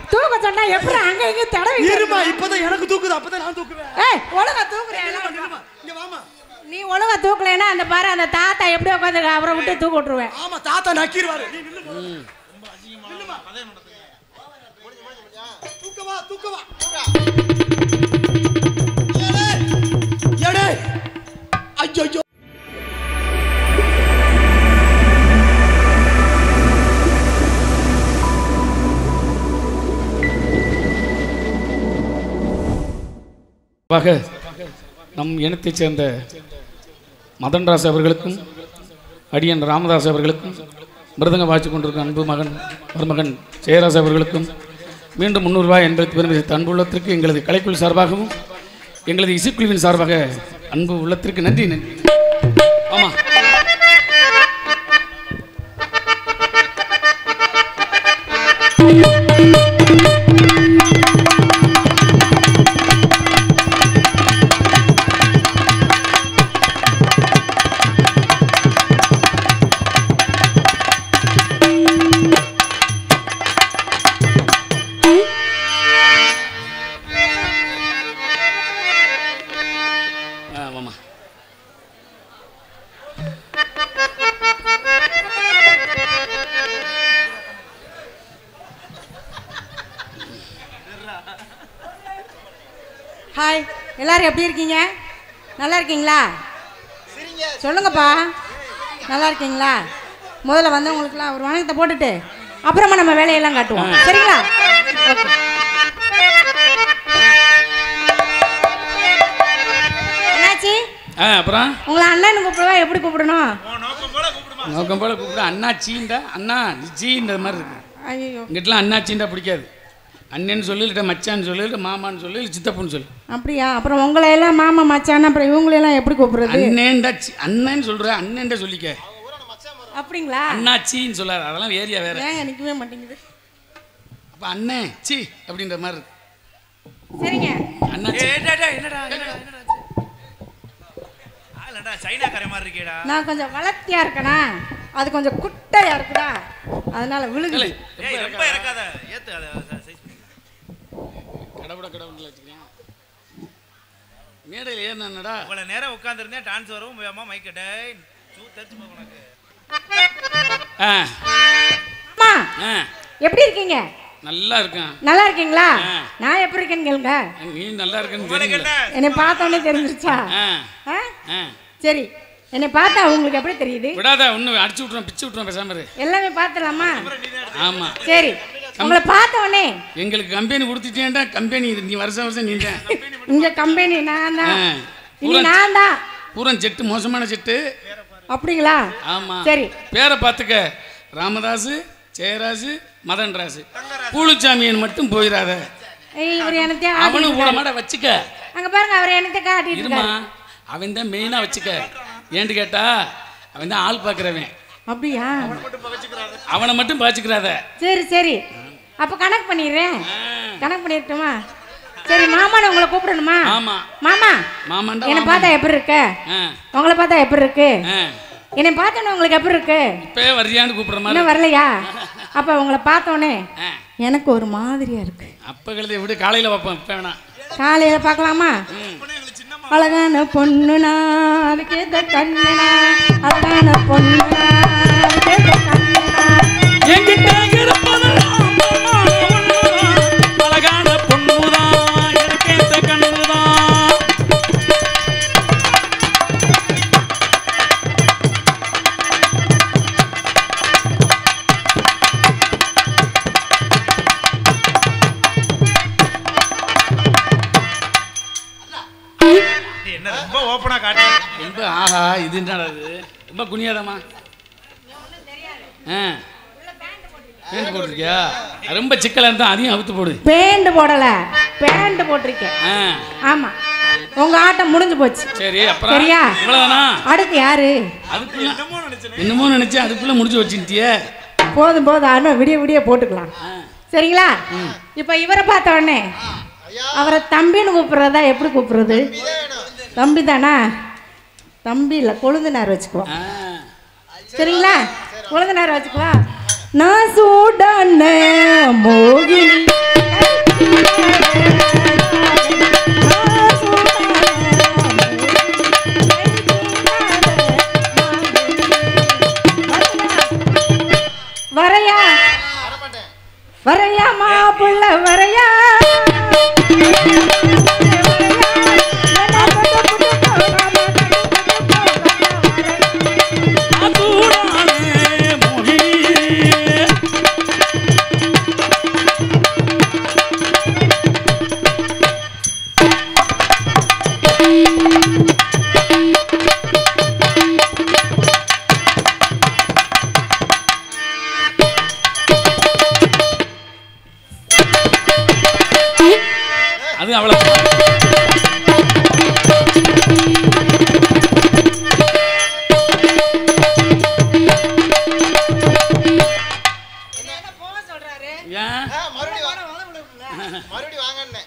தூக்க சொன்னா எப்படி அங்க இங்க தடவி இருமா இப்பதான் எனக்கு தூக்குது அப்பதான் நான் தூக்குவேன் ஏய் ஒழுங்கா தூக்குறியா நில்லுமா, இங்க வாமா நீ ஒழுங்கா தூக்கலைன்னா அந்த பாரு அந்த தாத்தா எப்படி உட்காந்து அவரை விட்டு தூக்க விட்டுருவேன் ஆமா தாத்தா நக்கிடுவாரு நீ நில்லுமா நில்லுமா தூக்கவா தூக்கவா எடே ஐயோ ஐயோ வாக நம் இனத்தைச் சேர்ந்த மதன்ராஸ் அவர்களுக்கும் அடியன் ராமதாஸ் அவர்களுக்கும் மிருதங்க வாய்ச்சி கொண்டிருக்கும் அன்பு மகன் மருமகன் ஜெயராஜ் அவர்களுக்கும் மீண்டும் முந்நூறு ரூபாய் எண்பத்தி பெருமித அன்பு உள்ளத்திற்கு எங்களது கலைக்குழு சார்பாகவும் எங்களது இசைக்குழுவின் சார்பாக அன்பு உள்ளத்திற்கு நன்றி நன்றி ஆமாம் ஆமாம் ஹாய் எல்லாரும் எப்படி இருக்கீங்க நல்லா இருக்கீங்களா சொல்லுங்கப்பா நல்லா இருக்கீங்களா முதல்ல வந்தவங்களுக்குலாம் ஒரு வணக்கத்தை போட்டுட்டு அப்புறமா நம்ம வேலையெல்லாம் காட்டுவோம் சரிங்களா ஓகே என்னாச்சு ஆ அப்புறம் உங்களை அண்ணன் கூப்பிடுவா எப்படி கூப்பிடணும் நோக்கம் போல கூப்பிட அண்ணாச்சிண்டா அண்ணா ஜீன்ற மாதிரி இருக்கு ஐயோ இங்கிட்டலாம் அண்ணாச்சிண்டா பிடிக்காது அண்ணன்னு சொல்லு இல்லை மச்சான்னு சொல்லு இல்லை மாமான்னு சொல்லு இல்லை சித்தப்புன்னு சொல்லு அப்படியா அப்புறம் உங்களை எல்லாம் மாமா மச்சான் அப்புறம் இவங்களெல்லாம் எப்படி கூப்பிடுறது அண்ணேண்டா சி- அண்ணன்னு சொல்ற அண்ணன்டா சொல்லிக்க அப்படிங்களா அண்ணாச்சின்னு சொல்லாது அதெல்லாம் ஏரியா வேற ஏங்க நிற்கவே மாட்டேங்குது அப்போ அண்ணே சி அப்படின்ற மாதிரி இருக்கு சரிங்க அண்ணாச்சி என்னடா என்னடா என்னடா இல்லடா சைனாக்கார மாதிரி இருக்கேடா நான் கொஞ்சம் வளர்த்தியா இருக்கனா அது கொஞ்சம் குட்டையா இருக்குதா அதனால விழுகுது இல்லை, ஏய் ரொம்ப இறக்காத ஏத்து அத சைஸ் பண்ணி கடவுட கடவுள் வச்சுக்கிறேன் மேடையில் ஏறினடா இவ்வளவு நேரம் உட்கார்ந்திருந்தேன் டான்ஸ் வரவும் வேமா மைக்க டேய் சூ தெரிச்சு போ உனக்கு ஆ அம்மா ஆ எப்படி இருக்கீங்க நல்லா இருக்கேன் நல்லா இருக்கீங்களா ஆ. நான் எப்படி இருக்கேன்னு கேளுங்க நீ நல்லா இருக்கேன்னு உங்களுக்கு தெரியல என்ன என்னை பார்த்தோன்னே தெரிஞ்சிருச்சா ஆ ஆ? ஆ சரி என்னை பார்த்தா உங்களுக்கு எப்படி தெரியுது விடாத ஒன்று அடிச்சு விட்ருவோம் பிச்சு விட்ருவோம் பேசாம இரு எல்லாமே பார்த்துலாமா ஆமாம் சரி உங்களை பார்த்த உடனே எங்களுக்கு கம்பெனி கொடுத்துட்டேன்டா கம்பெனி இது நீ வருஷம் வருஷம் நீ தான் இங்க கம்பெனி நான் தான் ஆ. இனி நான் தான் பூரா செட்டு மோசமான செட்டு அப்படிங்களா ஆமாம் சரி பேரை பார்த்துக்க ராமதாஸ் ஜெயராஜ் மதன்ராஜ் பூலுச்சாமியன் மட்டும் போயிடாத ஏய், இவர் எனக்கு அவனும் கூட மாட வச்சுக்க அங்க பாருங்க அவர் எனக்கு காட்டிட்டு இருமா இருக்காரு அவன் தான் மெயினாக வச்சுக்க ஏன்ட்டு கேட்டா அவன் தான் ஆள் பார்க்குறவன் அப்படியா அவனை மட்டும் பாச்சுக்கிறாத சரி சரி அப்ப கணக்கு பண்ணிடுறேன் கணக்கு பண்ணிடட்டுமா சரி மாமான்னு உங்களை கூப்பிடணுமா ஆமா மாமா மாமாண்டா என்னை பார்த்தா எப்படி இருக்கு ஆ உங்களை பார்த்தா எப்படி இருக்கு ஆ என்னை பார்த்தோன்னே உங்களுக்கு எப்படி இருக்கு இப்பவே வரியான்னு கூப்பிடுற மாதிரி இன்னும் வரலையா அப்ப உங்களை பார்த்தோன்னே ஆ எனக்கு ஒரு மாதிரியா இருக்கு அப்போ கழுதை விடு காலையில் வைப்போம் இப்போ வேணாம் காலையில பார்க்கலாமா அழகான பொண்ணுனா அதுக்கேத்த கண்ணுனா அழகான பொண்ணுனா அதுக்கேத்த கண்ணுனா என்கிட்ட இருப்பதெல்லாம் ஒண்ணுதான். அழகான பொண்ணுதான் எனக்கேத்த கண்ணுதான் நீ என்ன ரொம்ப ஓப்பனா காட்டு ரொம்ப ஆஹா இது என்னடா இது ரொம்ப குனியாதம்மா ஆ பேண்ட் போட்டிருக்கியா ரொம்ப சிக்கலாக இருந்தால் அதையும் அவுத்து போடு பேண்ட் போடல பேண்ட் போட்டிருக்கேன் ஆ ஆமா உங்க ஆட்டம் முடிஞ்சு போச்சு சரி அப்புறம் சரியா? இவ்வளோதானா அடுத்து யாரு அதுக்குள்ள என்னமோ நினைச்சேன் அதுக்குள்ள முடிஞ்சு வச்சுட்டியே போதும் போதும் இன்னும் விடிய விடிய போட்டுக்கலாம் சரிங்களா இப்ப இவரை பார்த்த உடனே அவரை தம்பின்னு கூப்பிடுறதா எப்படி கூப்பிடுறது தம்பி தானா தம்பி இல்லை கொழுந்தனார் வச்சுக்குவோம் ஆ சரிங்களா கொழுந்தனார் வச்சுக்குவா நான் சூடான மோகினி ஏன் ஆ, மறுபடியும் வா- மறுபடியும் வாங்கன்னே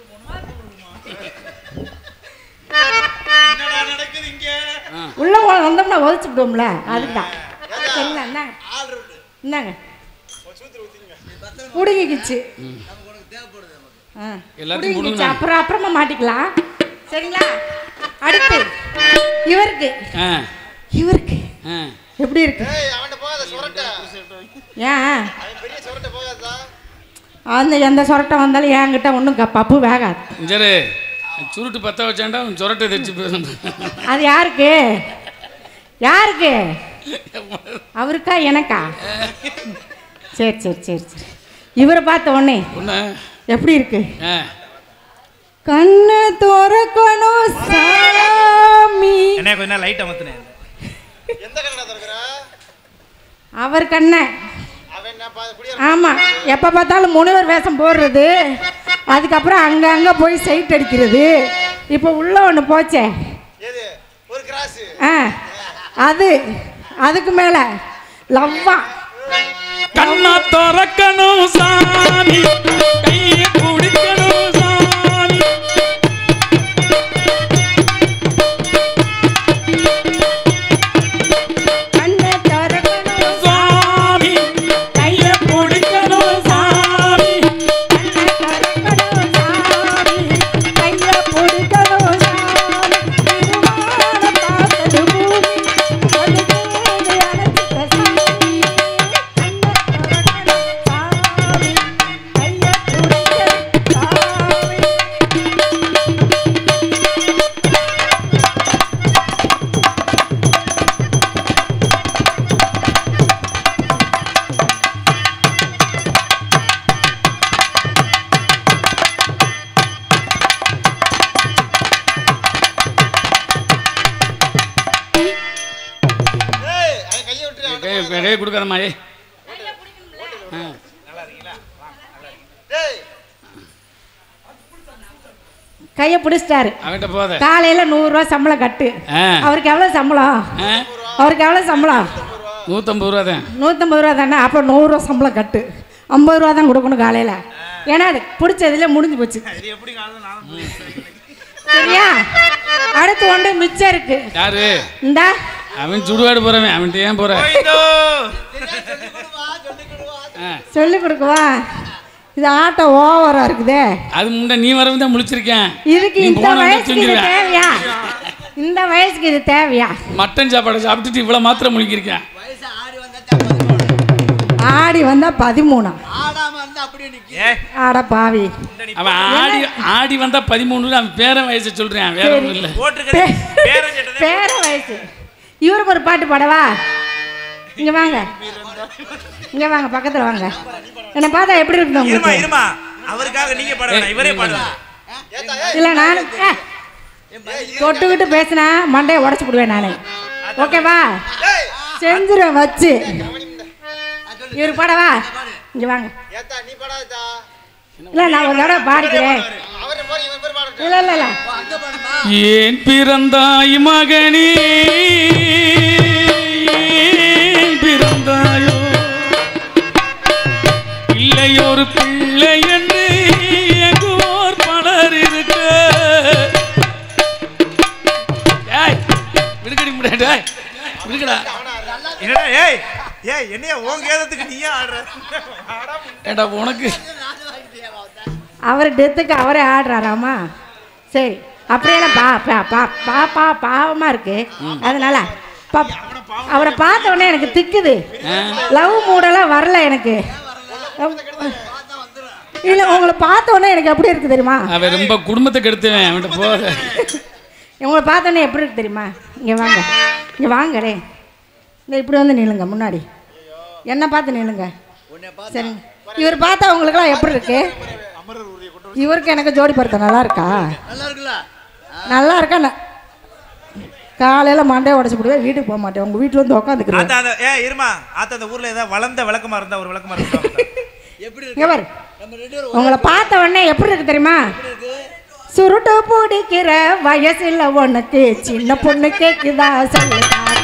என்னடா நடக்குது இங்க உள்ள வ- வந்தோம்னா ஒழிச்சு விடுவோம்ல அதுதான் சரிங்களா இந்தாங்க ஆள் இருக்கு இந்தாங்க ஒரு சூத்திர ஊத்திங்க குடுங்கிக்கிச்சு ஆ எல்லாத்தையும் குடுங்கிக்கிச்சு கொடுங்க. அப்புறம் அப்புறமா மாட்டிக்கலாம் சரிங்களா அடுத்து இவருக்கு ஆ இவருக்கு ஆ எப்படி இருக்கு ஏய் அவன்கிட்ட போகாத சுரட்ட ஏன் அவன் பெரிய சுரட்ட போகாதா அந்த எந்த சொரட்டை வந்தாலும் என்கிட்ட ஒன்றும் பப்பு வேகாது சரி சுருட்டு பத்த வச்சாண்டா அவன் சொரட்டை தைச்சு பேசணும் அது யாருக்கு யாருக்கு அவருக்கா எனக்கா சரி சரி சரி சரி இவரை பார்த்த உடனே ஒன்று எப்படி இருக்கு ஆ கண்ணு திறக்கணும் சாமி என்ன கொஞ்ச நேரம் லைட் அமர்த்தினேன் எந்த கண்ணா திறக்கிற அவர் கண்ணை அவன் என்ன பா குடியா ஆமாம் எப்போ பார்த்தாலும் முனிவர் வேஷம் போடுறது அதுக்கப்புறம் அங்கே அங்கே போய் சைட் அடிக்கிறது இப்போ உள்ள ஒன்று போச்சே எது ஒரு கிராஸ் ஆ அது அதுக்கு மேலே லவ்வா கண்ணா திறக்கணும் சாமி கையை குடிக்கணும் சாமி கண்ணை திறக்கணும் சாமி கையை குடிக்கணும் சாமி கண்ணை திறக்கணும் சாமி கையை பிடிக்கணும் சாமி திருவான பார்த்தது பூமி அது தேடி அணைச்சிட்ட சாமி கண்ணை திறக்கணும் சாமி கையை பிடிக்கணும் சாமி ஏய் அவன் கையை விட்டுரு அவன்கிட்ட கை போகாத. கையை கொடுக்காதம்மா ஏய் ஆ டேய் கையை பிடிச்சிட்டாரு அவன்கிட்ட போத காலையில நூறுரூவா சம்பளம் கட்டு ஆ அவருக்கு எவ்வளோ சம்பளம் ஆ அவருக்கு எவ்வளோ சம்பளம் நூற்றம்பது ரூபா தான் நூற்றம்பது ரூபா தானே அப்போ நூறுரூவா சம்பளம் கட்டு ஐம்பது ரூபா தான் கொடுக்கணும் காலையில் ஏன்னா அது பிடிச்சதுல முடிஞ்சு போச்சு இது எப்படி காலையில் நானும் புரியுது. சரியா அடுத்து ஒன்று மிச்சம் இருக்கு யாரு இந்தா அவன் சுடுகாடு போறவன் அவன்கிட்ட ஏன் போற போயிட்டோ. ஆ சொல்லி கொடுக்கவா இது ஆட்டம் ஓவரா இருக்குதே அது முன்ன நீ வரவும் தான் முழிச்சிருக்கேன் இதுக்கு நீ இந்த போன உடனே வயசுக்கு இது தூங்கிடுவேன். தேவையா இந்த வயசுக்கு இது தேவையா மட்டன் சாப்பாடை சாப்பிட்டுட்டு இவ்வளோ மாத்திரம் முழிக்கிருக்கேன் ஆடி வந்தா பதிமூணா ஏய், ஆட பாவி இந்த நீ அவன் ஆடி ஆடி வந்தா பதிமூணு அவன் பேரன் வயசை சொல்றேன் வேற ஒன்றும் இல்லை போட்டிருக்கிறது பே- பேரன் கேட்டதே பேர வயசு இவருக்கு ஒரு பாட்டு பாடவா இங்க வாங்க இங்க வாங்க பக்கத்துல வாங்க என்னை பார்த்தா எப்படி இருக்குது இருமா உங்களுக்கு இருமா அவருக்காக நீங்க பாட வேணாம் இவரே பாடுவார் ஏத்தா ஏய் இல்ல நான் ஏ, தொட்டுக்கிட்டு பேசினா மண்டையை உடச்சு விடுவேன் நான் ஓகேவா ஏய் செஞ்சிருவேன் வச்சு கவனி இந்த. இவரு பாடவா இங்க வாங்க ஏத்தா நீ படாதா இல்ல நான் ஒரு தடவை பாடிக்கிறேன் அவரை போய் இவன் பேர் பாடட்டும் இல்ல இல்ல இல்ல ஏன் பிறந்தாய் மகனே ஏன் பிறந்தாயோ இல்லை ஒரு பிள்ளை என்று எங்கோர் பலர் இருக்க ஏய், விடுக்கடி முடியாது ஏய், விடுக்கடா என்னடா ஏய் ஏய் என்னையா உன் கேதத்துக்கு நீயே ஆடுற ஆடா ஏடா உனக்கு அவர் டெத்துக்கு அவரே ஆடுறாராமா சரி அப்படியெல்லாம் பா பா பா பா பா பாவமா இருக்கு அதனால பா- அவரை பார்த்த உடனே எனக்கு திக்குது லவ் மூடெல்லாம் வரல எனக்கு இல்ல உங்களை பார்த்த உடனே எனக்கு எப்படி இருக்கு தெரியுமா அவன் ரொம்ப குடும்பத்தை கெடுத்துவேன் அவன்கிட்ட போத உங்களை பார்த்த உடனே எப்படி இருக்கு தெரியுமா இங்க வாங்க இங்க வாங்களே இந்த இப்படி வந்து நில்லுங்க முன்னாடி என்ன பார்த்து நில்லுங்க சரிங்க இவர் பார்த்தா உங்களுக்கெல்லாம் எப்படி இருக்கு இவருக்கு எனக்கு ஜோடி பொருத்தம் நல்லா இருக்கா நல்லா இருக்கா ந- காலையில மண்டையை உடச்சு போடுவேன் வீட்டுக்கு போக மாட்டேன் உங்க வீட்டுல வந்து உட்காந்துக்கிறேன் ஆத்தா அந்த ஏ இருமா ஆத்தா அந்த ஊர்ல ஏதாவது வளர்ந்த விளக்கமா இருந்தா ஒரு விளக்கமா இருந்தா இங்க பாரு உங்களை பார்த்த உடனே எப்படி இருக்கு தெரியுமா சுருட்டு பிடிக்கிற வயசுல உனக்கு சின்ன பொண்ணு கேக்குதா சொல்லு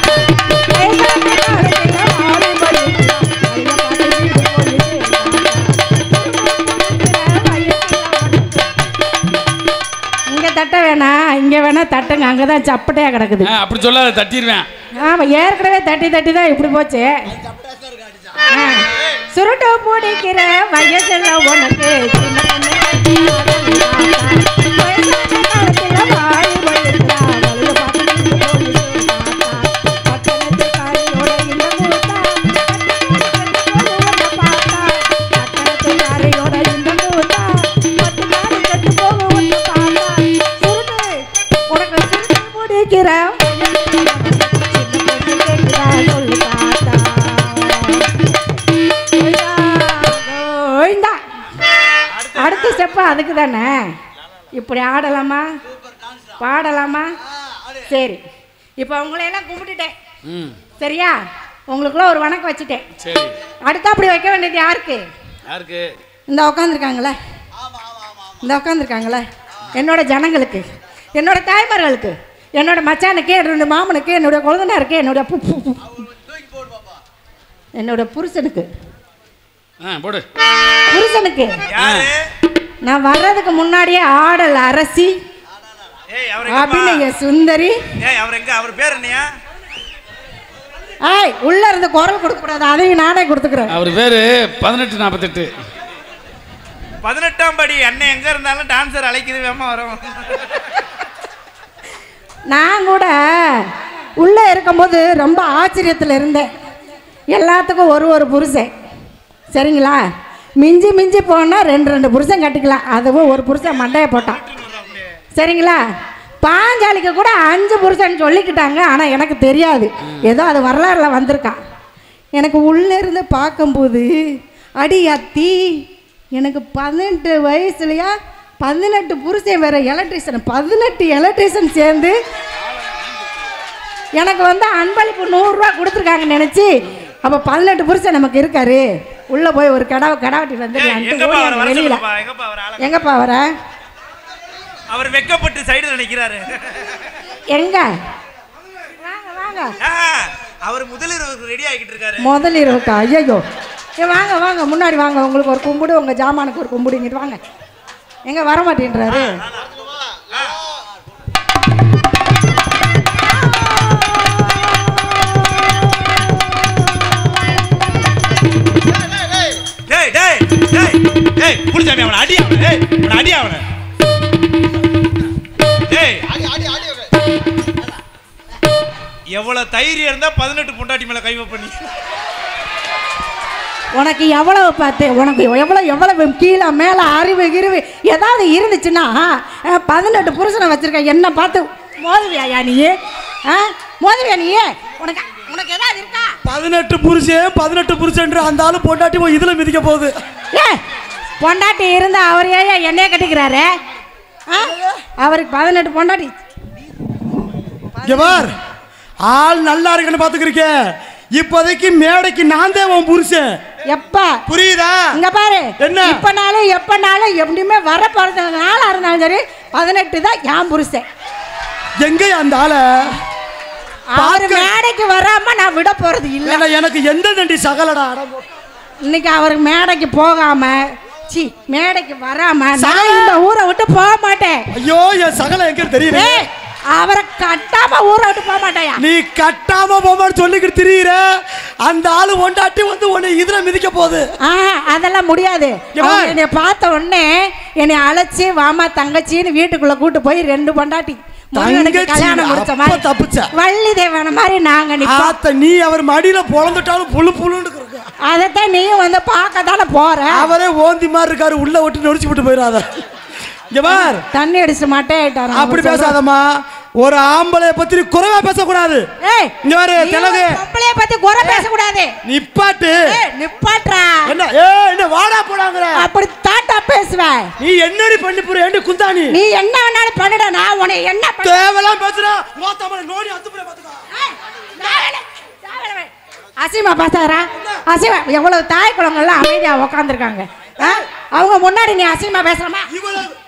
இங்க தட்ட வேணாம் இங்க வேணா தட்டுங்க அங்கதான் சப்பட்டையா கிடக்குது ஆ, அப்படி சொல்லாத தட்டிடுவேன் ஆமா ஏற்கனவே தட்டி தட்டி தான் இப்படி போச்சு ஆ, சுருட்டு பிடிக்கிற வயசுல உனக்கு சின்ன பொண்ணு வயசான காலத்துல வாய் வழுத்தா, வழுத பார்த்துட்டு போலீஸ் பார்த்தா. பட்டணத்து காரியோட இந்த மூத்தா, பட்டணத்து பார்த்தா. பட்டணத்து காரியோட இந்த மூத்தா, பத்து நாள் கெட்டு போக ஒண்ணு பார்த்தா. சுருட்டு, உனக்கு சுருட்டு பிடிக்கிற வயசுல சின்ன பொண்ணு கேக்குதா சொல்லு தாத்தா கோவிந்தா. அடுத்த ஸ்டெப்பு அதுக்கு தானே இப்படி ஆடலாமா பாடலாமா சரி இப்போ உங்களையெல்லாம் கும்பிட்டுட்டேன் ம் சரியா உங்களுக்குள்ள ஒரு வணக்கம் வச்சுட்டேன் சரி அடுத்து அப்படி வைக்க வேண்டியது யாருக்கு யாருக்கு இந்த உட்காந்துருக்காங்களே இந்த உட்காந்துருக்காங்களே என்னோட ஜனங்களுக்கு என்னோட தாய்மார்களுக்கு என்னோட மச்சானுக்கு என்னோட மாமனுக்கு என்னோட குழந்தைனாருக்கு என்னோட பு- பு- பு- என்னோட புருஷனுக்கு ஆ போடு புருஷனுக்கு யாரு நான் வர்றதுக்கு முன்னாடியே ஆடல் அரசி ஏய் அவர் எங்கப்பா? அபிநய சுந்தரி ஏய் அவர் எங்க அவர் பேர் என்னையா ஏய் உள்ள இருந்து குரல் கொடுக்க கூடாது அதையும் நானே கொடுத்துக்கிறேன் அவர் பேர் பதினெட்டு நாற்பத்தெட்டு பதினெட்டாம் படி அண்ணன் எங்க இருந்தாலும் டான்சர் அழைக்குது வேமா வரும் நான் கூட உள்ளே இருக்கும்போது ரொம்ப ஆச்சரியத்தில் இருந்தேன் எல்லாத்துக்கும் ஒரு ஒரு புருஷன் சரிங்களா மிஞ்சி மிஞ்சி போனால் ரெண்டு ரெண்டு புருஷன் கட்டிக்கலாம் அதுவும் ஒரு புருஷன் மண்டையை போட்டான் சரிங்களா பாஞ்சாலிக்கு கூட அஞ்சு புருஷன் சொல்லிக்கிட்டாங்க ஆனால் எனக்கு தெரியாது ஏதோ அது வரலாறுல வந்திருக்கான் எனக்கு உள்ளே இருந்து பார்க்கும்போது அடி அத்தி எனக்கு பதினெட்டு வயசுலையா பதினெட்டு புருஷன் வேற எலக்ட்ரிஷியன் பதினெட்டு எலக்ட்ரிஷியன் சேர்ந்து எனக்கு வந்து அன்பளிப்பு நூறுரூவா கொடுத்துருக்காங்கன்னு நினச்சி அப்போ பதினெட்டு புருஷன் நமக்கு இருக்காரு உள்ளே போய் ஒரு கடவை கடவாட்டி ஏய், வந்துடலான்ட்டு எங்கப்பா அவர் வர வெளியில் சொல்லுப்பா எங்கப்பா அவர் ஆள எங்கப்பா வர அவர் வெக்கப்பட்டு சைடுல நிக்கிறாரு எங்க வாங்க வாங்க ஆஹா, அவர் முதலிரவுக்கு ரெடி ஆகிட்டு இருக்காரு முதல் இருக்கா ஐயோ ஏ வாங்க வாங்க முன்னாடி வாங்க உங்களுக்கு ஒரு கும்பிடு உங்கள் ஜாமானுக்கு ஒரு கும்பிடு இங்கிட்டு வாங்க எங்க வர மாட்டேன்றாரு டேய் டேய் டேய் டேய் புடிச்சாமி அவனை அடி அவனை டேய் அவனை அடி அவனை டேய் எவ்வளவு தைரியம் இருந்தா பதினெட்டு பொண்டாட்டி மேல கை பண்ணி உனக்கு எவ்வளவு பார்த்து உனக்கு எவ்வளோ எவ்வளவு கீழே மேலே அறிவு கிருவு ஏதாவது இருந்துச்சுன்னா அஹ், பதினெட்டு புருஷனை வச்சிருக்க என்ன பார்த்து மோதுவியா நீ ஆ மோதுவியா நீ உனக்கு உனக்கு ஏதாவது இருக்கா பதினெட்டு புருஷன் பதினெட்டு புருஷன் அந்த ஆளு பொண்டாட்டி போய் இதுல மிதிக்க போகுது ஏ பொண்டாட்டி இருந்தா அவர் ஏன் என்னைய கட்டிக்கிறாரு ஆ? அவருக்கு பதினெட்டு பொண்டாட்டி இங்க பார் ஆள் நல்லா இருக்குன்னு பாத்துக்கிறீங்க இப்போதைக்கு மேடைக்கு நான் தான் உன் புருஷன் எப்பா புரியுதா இங்க பாரு என்ன? இப்பனாலும் எப்பனாலும் எப்படியுமே வர போறது நாளா இருந்தாலும் சரி பதினெட்டு தான் என் புருஷன் எங்க அந்த ஆளை அவர் பார்க்க- மேடைக்கு வராம நான் விட போறது இல்ல இல்ல எனக்கு எந்த தண்டி சகலடா அடம் போ- இன்னைக்கு அவருக்கு மேடைக்கு போகாம சி மேடைக்கு வராம நான் சகல- இந்த ஊரை விட்டு போக மாட்டேன் ஐயோ என் சகல எங்க தெரியுது ஏய், அவரை கட்டாம ஊரை விட்டு போக மாட்டேயா நீ கட்டாம போமான்னு சொல்லிக்கிட்டு திரியிற அந்த ஆளு ஒண்டாட்டி வந்து உன்னை இதுல மிதிக்க போகுது ஆ அதெல்லாம் முடியாது இங்க பாரு. அவங்க என்னை பார்த்த உடனே என்னை அழைச்சி வாமா தங்கச்சின்னு வீட்டுக்குள்ள கூட்டு போய் ரெண்டு பொண்டாட்டி முருகனுக்கு தங்கச்சி, கல்யாணம் முடிச்ச அப்ப மாதிரி தப்பிச்ச. வள்ளி தேவன மாதிரி நாங்க நிப்போம் ஆத்த நீ அவர் மடியில பொழந்துட்டாலும் புழு புழுன்னு இருக்கு அதைத்தான் நீயும் வந்து பார்க்க தானே போற அவரே ஓந்தி மாதிரி இருக்காரு உள்ள விட்டு நொடிச்சு விட்டு போயிடாத இங்க பார் தண்ணி அடிச்சு மாட்டேன் அப்படி பேசாதம்மா ஒரு ஆம்பளை பத்தி நீ குறைவா பேசக்கூடாது ஏய் இங்க பாரு, நீ தெலுங்கு. ஒரு பொம்பளைய பத்தி குறை பேசக்கூடாது நிப்பாட்டு ஏய் நிப்பாட்றா என்ன ஏ என்ன வாடா போடாங்கற அப்படி தாட்டா பேசுவேன் நீ என்னடி பண்ணி போற என்ன குந்தாணி நீ என்ன வேணாலும் பண்ணுடா நான் உன்னை என்ன பண்ண தேவலாம் பேசுற மோத்தமல நோடி அத்து போய் பாத்துக்கோ ஏய், நான் வேணா- நான் வேணா. அசீமா பாத்தாரா அசீமா எவ்வளவு தாய் குளங்கள்லாம் அமைதியா உக்காந்துருக்காங்க அவங்க முன்னாடி நீ அசீமா பேசுறமா இவ்வளவு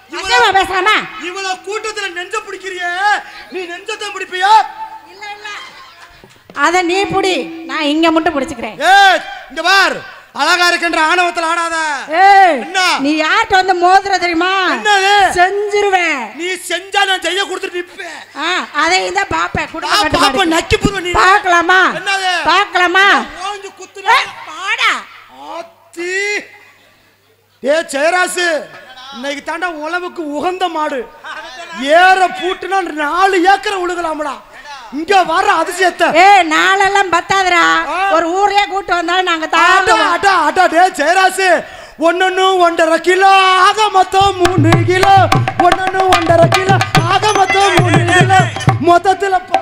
அசைவா பேசலாமா இவ்வளவு கூட்டத்துல நெஞ்ச பிடிக்கிறியே நீ நெஞ்சத்தை பிடிப்பியா இல்ல இல்ல அத நீ புடி நான் இங்க மட்டும் பிடிச்சுக்கிறேன் ஏய் இங்க பார் அழகா இருக்கின்ற ஆணவத்துல ஆடாத ஏய் என்ன? நீ யார்கிட்ட வந்து மோதுற தெரியுமா என்னது? செஞ்சிருவேன் நீ செஞ்சா நான் செய்ய கொடுத்துட்டு நிப்பேன் ஆ, அதையும் தான் பாப்பேன் குடும்ப பாப்ப கட்டுப்பாடு நக்கி புடுவ நீ பார்க்கலாமா என்னது? பார்க்கலாமா ஓஞ்சு குத்துன ஏய், பாடா ஆத்தி ஏ ஜெயராசு இன்னைக்கு தாண்டா உழவுக்கு உகந்த மாடு ஏற பூட்டுனா நாலு ஏக்கரை உழுகலாம்டா இங்க வர அதிசயத்தை ஏய் நாளெல்லாம் பத்தாதுடா ஆ. ஒரு ஊரே கூட்டு வந்தாலும் நாங்க அடா தாங்குவோம் அடா அடா டே ஜெயராசு ஒன்னொன்னு ஒன்றரை கிலோ ஆக மொத்தம் மூணு கிலோ ஒன்னொன்னு ஒன்றரை கிலோ ஆக மொத்தம் மூணு கிலோ மொத்தத்துல பத்து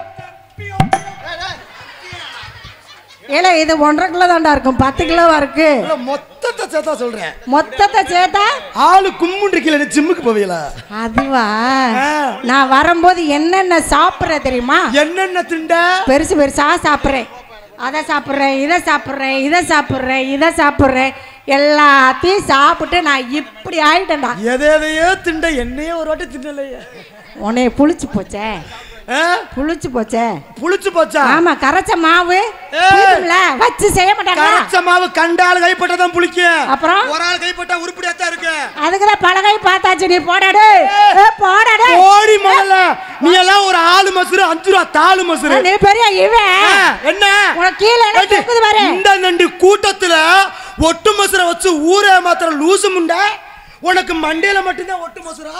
ஏல இது ஒன்றரை கிலோ தாண்டா இருக்கும் பத்து கிலோவா இருக்கு இல்ல, மொத்தத்தை சேர்த்தா சொல்றேன் மொத்தத்தை சேர்த்தா ஆளு கும்முண்டு கீழே நீ ஜிம்முக்கு போவீங்களா அதுவா ஆ. நான் வரும்போது என்னென்ன சாப்பிட்ற தெரியுமா என்னென்ன திண்ட பெருசு பெருசா சாப்பிட்றேன் அதை சாப்பிட்றேன் இதை சாப்பிட்றேன் இதை சாப்பிட்றேன் இதை சாப்பிட்றேன் எல்லாத்தையும் சாப்பிட்டு நான் இப்படி ஆயிட்டேன்டா எதை எதையோ திண்ட என்னையே ஒரு வாட்டி தின்னலையே உன்னைய புளிச்சு போச்சே ஆ? புளிச்சு போச்சே புளிச்சு போச்சா ஆமா கரைச்ச மாவு ஏய். புளிக்கும்ல, வச்சு செய்ய மாட்டாங்களா கரைச்ச மாவு கண்ட ஆள் கைப்பட்டதான் புளிக்கும் அப்புறம்? ஒரு ஆள் கைப்பட்டா உருப்படியாத்தான் இருக்கு அதுக்குதான் பலகை பார்த்தாச்சு நீ போடாடு போடாடு ஓடி முதல்ல நீ எல்லாம் ஒரு ஆளு மசுரு அஞ்சு ரூபா தாளு மசுரு நீ பெரிய இவன் ஆ, என்ன உனக்கு கீழே என்ன ஏண்டி, தொங்குது பாரு இந்த நண்டு கூட்டத்துல ஒட்டு மசுர வச்சு ஊரே மாத்திர லூசு முண்டை உனக்கு மண்டையில மட்டும்தான் ஒட்டு மசுரா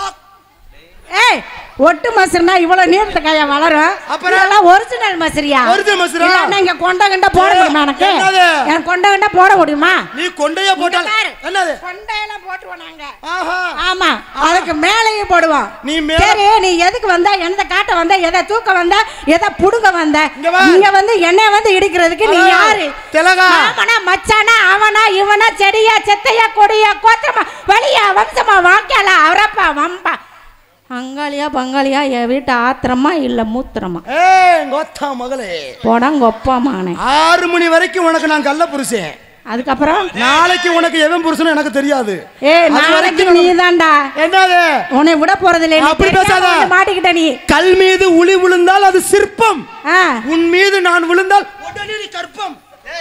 ஏய் ஒட்டு மசுறுனா இவ்வளவு நீளத்துக்காயா வளரும் அப்புறம்? இதெல்லாம் ஒரிஜினல் மசுரியா Original மசுரா? இல்லன்னா இங்க கொண்ட கண்ட போட ஏய், முடியுமா எனக்கு என்னது? எனக்கு கொண்ட கண்ட போட முடியுமா நீ கொண்டையா போட்டால் இங்க பாரு. என்னது கொண்டையெல்லாம் போட்டுருவோம் நாங்க ஆஹா ஆமா அதுக்கு மேலேயும் போடுவோம் நீ மேல- சரி நீ எதுக்கு வந்த எந்த காட்ட வந்த எதை தூக்க வந்த எதை புடுங்க வந்த இங்க வா. இங்க வந்து என்ன வந்து இடிக்கிறதுக்கு நீ ஆ, யாரு திலகா. மாமனா மச்சானா அவனா இவனா செடியா செத்தையா கொடியா கோத்திரமா வழியா வம்சமா வாக்கியாலா அவரப்பா வம்பா அங்காளியா பங்காளியா என் வீட்டு ஆத்திரமா இல்ல மூத்திரமா ஏய் கோத்தா மகளே போடாங்க ஒப்பாமானே ஆறு மணி வரைக்கும் உனக்கு நான் கள்ள புருஷன் அதுக்கப்புறம் நாளைக்கு உனக்கு எவன் புருஷனும் எனக்கு தெரியாது ஏ அது நாளைக்கு வரைக்கும் நீ தான்டா என்னது உன்னை விட போறதில்லை நீ அப்படி தெரியாம பேசாத. வந்து மாட்டிக்கிட்ட நீ கல் மீது உளி விழுந்தால் அது சிற்பம் ஆ உன் மீது நான் விழுந்தால் உடனே நீ கற்பம்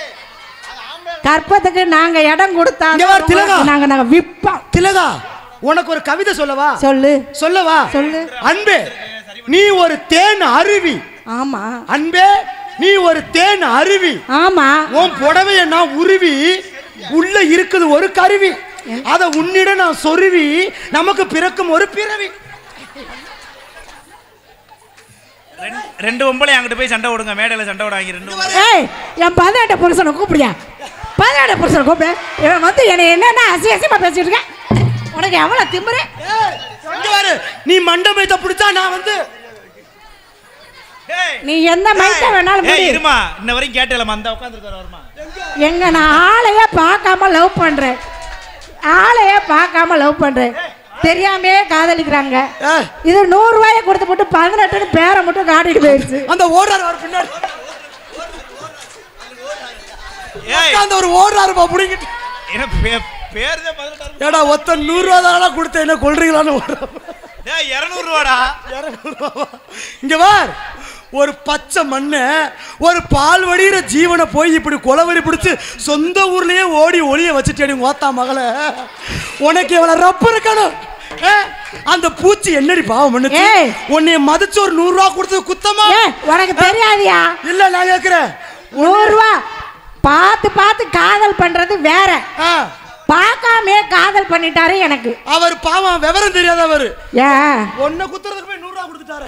கற்பத்துக்கு நாங்க இடம் கொடுத்தா இங்க வா, திலகா. நாங்க நாங்க விப்போம் திலகா உனக்கு ஒரு கவிதை சொல்லவா சொல்லு சொல்லவா சொல்லு. அன்பே நீ ஒரு தேன் அருவி ஆமா அன்பே நீ ஒரு தேன் அருவி ஆமா உன் புடவைய நான் உருவி உள்ள இருக்குது ஒரு கருவி அத உன்னிடம் நான் சொருவி நமக்கு பிறக்கும் ஒரு பிறவி ரெண்டு- ரெண்டு பொம்பளை அங்கிட்டு போய் சண்டை விடுங்க மேடையில சண்டை விடாங்க ரெண்டு பொம்பளை. ஏய் என் பதினெட்டு புருஷனை கூப்பிடியா பதினெட்டு புருஷனை கூப்பிடு இவன் வந்து என்னை என்னென்ன அசியசியமா பேசிட்டு இருக்கேன் உனக்கு எவ்வளவு திமிரு ஏய், இங்க பாரு நீ மண்டபத்தை பிடிச்சா நான் வந்து ஏய், நீ எந்த மைத்த வேணாலும் ஏய் முடி. இருமா இன்ன வரைக்கும் கேட்டலமா அந்த உட்காந்துருக்காரு வருமா எங்க நான் ஆளையே பார்க்காம லவ் பண்றேன் ஆளையே பார்க்காம லவ் பண்றேன் தெரியாமே காதலிக்கிறாங்க ஏய், இது நூறு ரூபாயை கொடுத்து போட்டு பதினெட்டுன்னு பேரை மட்டும் காட்டிட்டு போயிடுச்சு அந்த ஓடுறாரு அவர் பின்னாடி ஏய் உட்கார்ந்து ஒரு ஓடுறாருப்பா புடிங்கிட்டு என்ன பே- பேர் தான் பதினெட்டாயிரம் ஏடா ஒத்த நூறு ரூபா தானடா கொடுத்த என்ன கொள்றீங்களான்னு ஓடுறான் ஏய் இரநூறு ரூபாடா இங்க வார் ஒரு பச்சை மண்ணு ஒரு பால் வடிகிற ஜீவனை போய் இப்படி கொலவரி பிடிச்சு சொந்த ஊர்லயே ஓடி ஒளிய வச்சுட்டேடி ஓத்தா மகளே உனக்கு இவ்வளவு ரப்பு இருக்கணும் ஏ, அந்த பூச்சி என்னடி பாவம் பண்ணுச்சு ஏய். உன்னைய மதிச்சு ஒரு நூறு ரூபா கொடுத்தது குத்தமா ஏ உனக்கு தெரியாதியா இல்ல நான் கேக்குறேன் நூறு ரூபா பார்த்து பார்த்து காதல் பண்றது வேற ஆ, பார்க்காமே காதல் பண்ணிட்டாரு எனக்கு அவர் பாவம் விவரம் தெரியாதவர் ஏன் ஒன்ன குத்துறதுக்கு போய் நூறு ரூபா கொடுத்துட்டாரு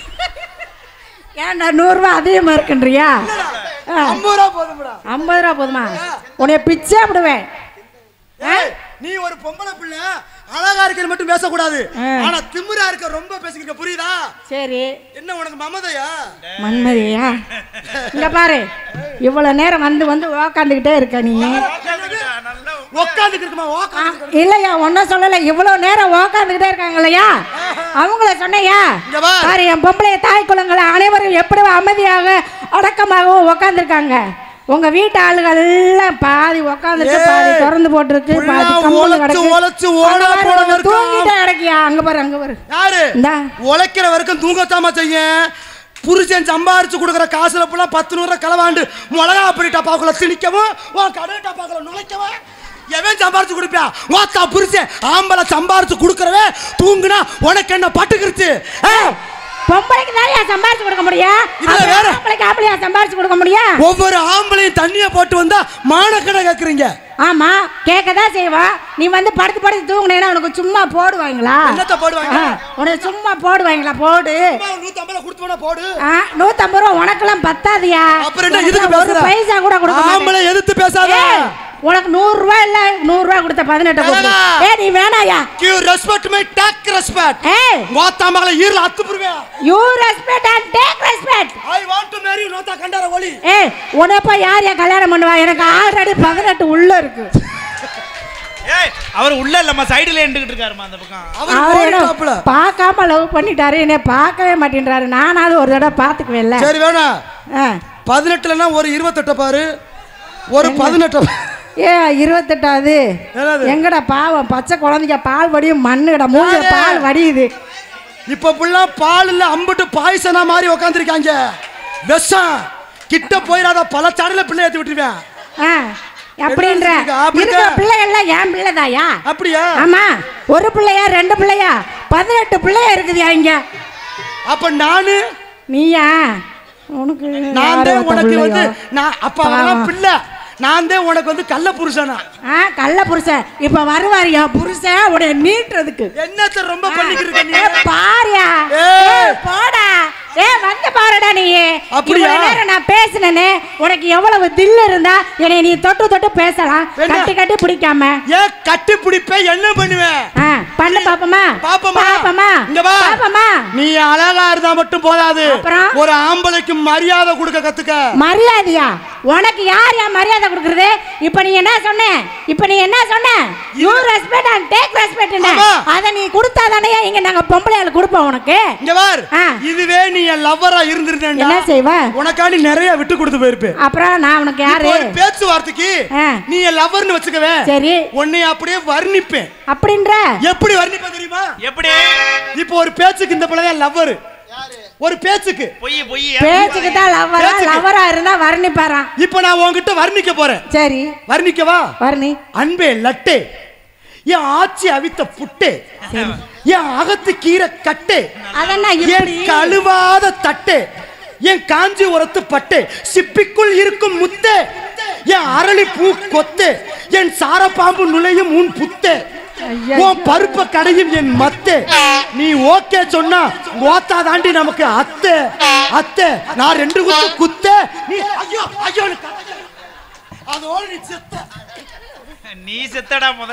ஏன்டா நூறுரூவா அதிகமா இருக்குன்றியா ஆ, ஐம்பது ரூபா போதும்டா ஐம்பது ரூபா போதுமா உன்னைய பிச்சை விடுவேன் ஏய், நீ ஒரு பொம்பளை பிள்ளை அழகா இருக்கிறது மட்டும் பேசக்கூடாது ஆ. ஆனா திமிரா இருக்க ரொம்ப பேசிக்கிட்ட புரியுதா சரி என்ன உனக்கு மமதையா மன்மதியா இங்க பாரு இவ்வளவு நேரம் வந்து வந்து உக்காந்துக்கிட்டே இருக்க நீ நல்லா உட்காந்துக்கு இருக்குமா ஆ, உட்காந்து இல்லையா ஒன்னும் சொல்லல இவ்வளவு நேரம் உக்காந்துக்கிட்டே இருக்காங்க இல்லையா அவங்கள சொன்னையா இங்க வா. பாரு என் பொம்பளைய தாய் குளங்களை அனைவரும் எப்படி அமைதியாக அடக்கமாகவும் உக்காந்துருக்காங்க உங்க வீட்டு ஆளுகள் எல்லாம் பாதி உக்காந்துட்டு ஏய், பாதி திறந்து போட்டிருக்கு பாதி புள்ளா கம்முன்னு உழைச்சு, கிடக்கு உழைச்சு அங்க ஓட பாரு, போட ஒண்ணு இருக்கா? தூங்கிட்டே கிடக்கியா அங்க பாரு அங்க பாரு யாரு இந்தா. உழைக்கிற வரைக்கும் தூங்கத்தாம செய்யும் புருஷன் சம்பாரிச்சு கொடுக்குற காசுல போலாம் பத்து நூறு களவாண்டு மிளகா அப்படி டப்பாக்குள்ள திணிக்கவும் உன் கடை டப்பாக்குள்ள நுழைக்கவும் எவன் சம்பாரிச்சு கொடுப்பியா வாத்தா புருஷன் ஆம்பளை சம்பாரிச்சு கொடுக்கறவன் தூங்குனா உனக்கு என்ன பட்டுக்கிருச்சு ஏய், பொம்பளைக்கு தானே சம்பாரிச்சு கொடுக்க முடியும் இதுல அப்புறம் வேற. ஆம்பளைக்கு ஆம்பளையா சம்பாரிச்சு கொடுக்க முடியும் ஒவ்வொரு ஆம்பளையும் தண்ணியை போட்டு வந்தா மானக்கடை கேக்குறீங்க ஆமா கேட்க தான் செய்வான் நீ வந்து படுத்து படுத்து தூங்குனேன்னா உனக்கு சும்மா போடுவாங்களா என்னத்த போடுவாங்க? ஆ, உனக்கு சும்மா போடுவாங்களா போடு நூத்தி ஐம்பது கொடுத்து வேணா போடு ஆ, நூத்தம்பது ரூபா உனக்கெல்லாம் பத்தாதியா அப்புறம் என்ன இதுக்கு உனக்கு ஒரு பேசுற பைசா கூட கொடுக்க மாட்டேன். ஆம்பளை எதிர்த்து பேசாத ஏய், உனக்கு நூறு ரூபாய் இல்ல நூறு ரூபாய் கொடுத்த பதினெட்டு கொடுத்து வேணாம். ஏ நீ வேணாயா கியூ ரெஸ்பெக்ட் மை டேக் ரெஸ்பெக்ட் ஏய் வாத்தா மகளை ஈரல அத்து புருவே you respect and take respect I want to marry நோத்தா கண்டார ஒளி ஏய் உனப்ப யார் யார் கல்யாணம் பண்ணுவா எனக்கு ஆல்ரெடி பதினெட்டு உள்ள இருக்கு ஏய் அவர் உள்ள இல்லம்மா சைடுல நின்றுகிட்டு இருக்காருமா அந்த பக்கம் அவர் அவர் என்ன போயிட்டாப்ல பார்க்காம லவ் பண்ணிட்டாரு என்னை பார்க்கவே மாட்டேன்றாரு நானாவது ஒரு தடவை பார்த்துக்குவேன்ல சரி வேணா ஆ. பதினெட்டுலன்னா ஒரு இருபத்தெட்ட பாரு ஒரு பதினெட்டு ஏ இருபத்தெட்டாவது என்னது? எங்கடா பாவம் பச்சை குழந்தைங்க பால் வடியும் மண்ணுடா மூஞ்சில யாரு? பால் வடியுது இப்ப புள்ளா பால் இல்ல அம்புட்டு பாய்சனா மாதிரி உக்காந்துருக்காங்க விஷம் கிட்ட போயிடாத பல சடல பிள்ளை ஏத்தி விட்டுருவேன் ஆ அப்படின்ற எடுத்துட்டு இருக்கா, அப்படித்தான். இருக்கிற பிள்ளைகள்லாம் என் பிள்ளைதாயா அப்படியா ஆமா ஒரு பிள்ளையா ரெண்டு பிள்ளையா பதினெட்டு பிள்ளையா இருக்குதுயா இங்க அப்ப நானு நீயா உனக்கு நான் யாரு தான் ஒருத்த உனக்கு வந்து பிள்ளையோ? நான் அப்ப அவெல்லாம் பாவம். பிள்ளை நான் தான் உனக்கு வந்து கள்ள புருஷனா ஆ கள்ள புருஷன் இப்ப வருவாரியா புருஷன் உடைய நீட்டுறதுக்கு என்னத்த ரொம்ப பண்ணிக்கிட்டு ஏ, இருக்க நீ பாரியா ஏய். ஏய், போடா ஏ வந்து பாருடா நீ அப்படியா? இவ்வளவு நேரம் நான் பேசினேனே உனக்கு எவ்வளவு தில்லு இருந்தா என்னை நீ தொட்டு தொட்டு பேசலாம் என்ன? கட்டி கட்டி பிடிக்காம ஏன் கட்டி பிடிப்ப என்ன பண்ணுவேன் ஆ, பண்ணு பாப்பமா பாப்பமா பாப்பமா இங்க வா பாப்பமா நீ அழகா இருந்தா மட்டும் போதாது அப்புறம்? ஒரு ஆம்பளைக்கு மரியாதை கொடுக்க கத்துக்க மரியாதையா உனக்கு யார் யா மரியாதை கொடுக்கறது இப்ப நீ என்ன சொன்ன இப்ப நீ என்ன சொன்ன you respect and take respect ஆமா. அத நீ கொடுத்தாதானே இங்க நாங்க பொம்பளையாள் கொடுப்போம் உனக்கு இங்க பார் ஆ. இதுவே நீ என் லவ்வரா இருந்திருந்தேன்டா என்ன செய்வ உனக்காண்டி நிறைய விட்டு கொடுத்து போயிருப்பேன் அப்புறம் நான் உனக்கு யாரு இப்போ ஒரு பேச்சுவார்த்தைக்கு ஆ. நீ என் லவ்வர்னு வச்சுக்கவே சரி உன்னை அப்படியே வர்ணிப்பேன் அப்படின்ற எப்படி வர்ணிப்பேன் தெரியுமா எப்படி இப்போ ஒரு பேச்சுக்கு இந்த பிள்ளை லவ்வர் ஒரு பேச்சுக்கு பொய் பொய் பேச்சுக்கு தான் லவ்வரா பேச்சுக்கு. லவ்வரா இருந்தா வர்ணிப்பாராம் இப்போ நான் உன்கிட்ட வர்ணிக்க போறேன் சரி வர்ணிக்கவா வர்ணி அன்பே லட்டே என் ஆச்சி அவித்த புட்டே என் அகத்து கீரை கட்டே அதென்ன என் இப்படி கழுவாத தட்டே என் காஞ்சி உரத்து பட்டே சிப்பிக்குள் இருக்கும் முத்தே என் அரளி பூ கொத்தே என் சாரப்பாம்பு நுழையும் உன் புத்தே ஐயா. உன் பருப்ப கடையும் என் மத்தே நீ ஓகே சொன்னா ஓத்தா தாண்டி நமக்கு அத்தை அத்தை நான் ரெண்டு குத்து குத்தே நீ ஐயோ ஐயோ அதோட நீ செத்த நீ செத்தடா முத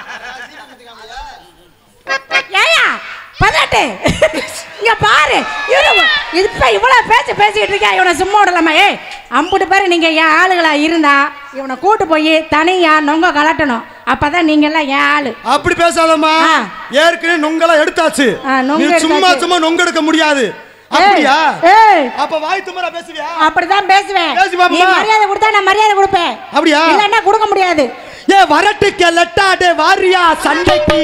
ஏயா பதினெட்டு இங்க பாரு இவரு இப்ப இவ்வளவு பேச்சு பேசிக்கிட்டு இருக்கா இவனை சும்மா விடலாமா ஏய் அம்புட்டு பேர் நீங்க என் ஆளுகளா இருந்தா இவனை கூட்டு போய் தனியா நொங்க கலட்டணும் அப்பதான் நீங்க எல்லாம் என் ஆளு அப்படி பேசாதம்மா ஆ. ஏற்கனவே நொங்கெல்லாம் எடுத்தாச்சு ஆ, நொங்கு நீ சும்மா எடுத்தாச்சு. சும்மா நொங்க எடுக்க முடியாது அப்படியா ஏய் அப்ப வாய் தும்மரா பேசுவியா அப்படிதான் பேசுவேன் பேசு பாப்போமா. நீ மரியாதை கொடுத்தா நான் மரியாதை கொடுப்பேன் அப்படியா இல்லன்னா கொடுக்க முடியாது ஏ வரட்டுக்க லட்டாடே வாரியா சண்டைக்கு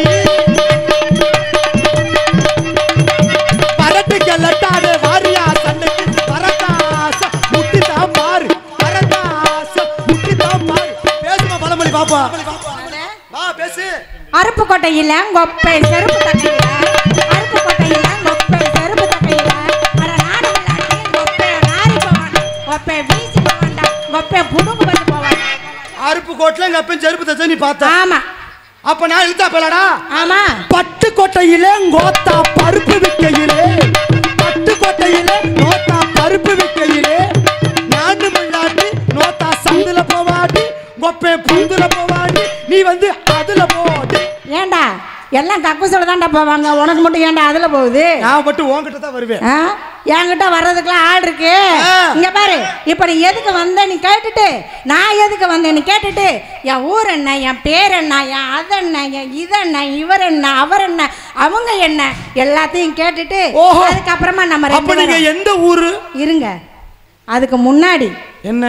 வரட்டுக்க லட்டாடே வாரியா சண்டைக்கு வரதாச முட்டிதான் பாரு வரதாச முட்டிதான் பாரு பேசுமா பழமொழி பாப்பா வா பேசு அருப்பு கொட்டையில கொப்பை செருப்பு தக்கையில அருப்பு கொட்டையில கொப்பை செருப்பு தக்கையில அட நாடு விளையாட்டி கொப்பை நாரி போவான் கொப்பை வீசி போவான்டா கொப்பை புடுங்கு பண்ணி போவான் அருப்பு கோட்டில் எங்க அப்பன் செருப்பு தச்ச நீ பார்த்த ஆமா அப்ப நான் இழுத்தா போலடா ஆமா பட்டு கொட்டையிலே கோத்தா பருப்பு விக்கையிலே பட்டு கொட்டையிலே நோத்தா பருப்பு விக்கையிலே நாண்டு முள்ளாட்டி நோத்தா சந்துல போவாட்டி கொப்பை புந்துல போவாட்டி நீ வந்து அதுல போடி ஏன்டா எல்லாம் கக்கூசில தான்டா போவாங்க உனக்கு மட்டும் ஏன்டா அதுல போகுது நான் மட்டும் உன்கிட்ட தான் வருவேன் ஆ? என்கிட்ட வர்றதுக்கெல்லாம் ஆள் இருக்கு ஆ. இங்க பாரு இப்ப நீ எதுக்கு வந்த நீ கேட்டுட்டு நான் எதுக்கு வந்தேன்னு கேட்டுட்டு என் ஊர் என்ன என் பேர் என்ன என் அது என்ன என் இது என்ன இவர் என்ன அவர் என்ன அவங்க என்ன எல்லாத்தையும் கேட்டுட்டு ஓஹோ. அதுக்கப்புறமா நம்ம அப்ப ரெண்டு நீங்க பேரும் எந்த ஊரு இருங்க அதுக்கு முன்னாடி என்ன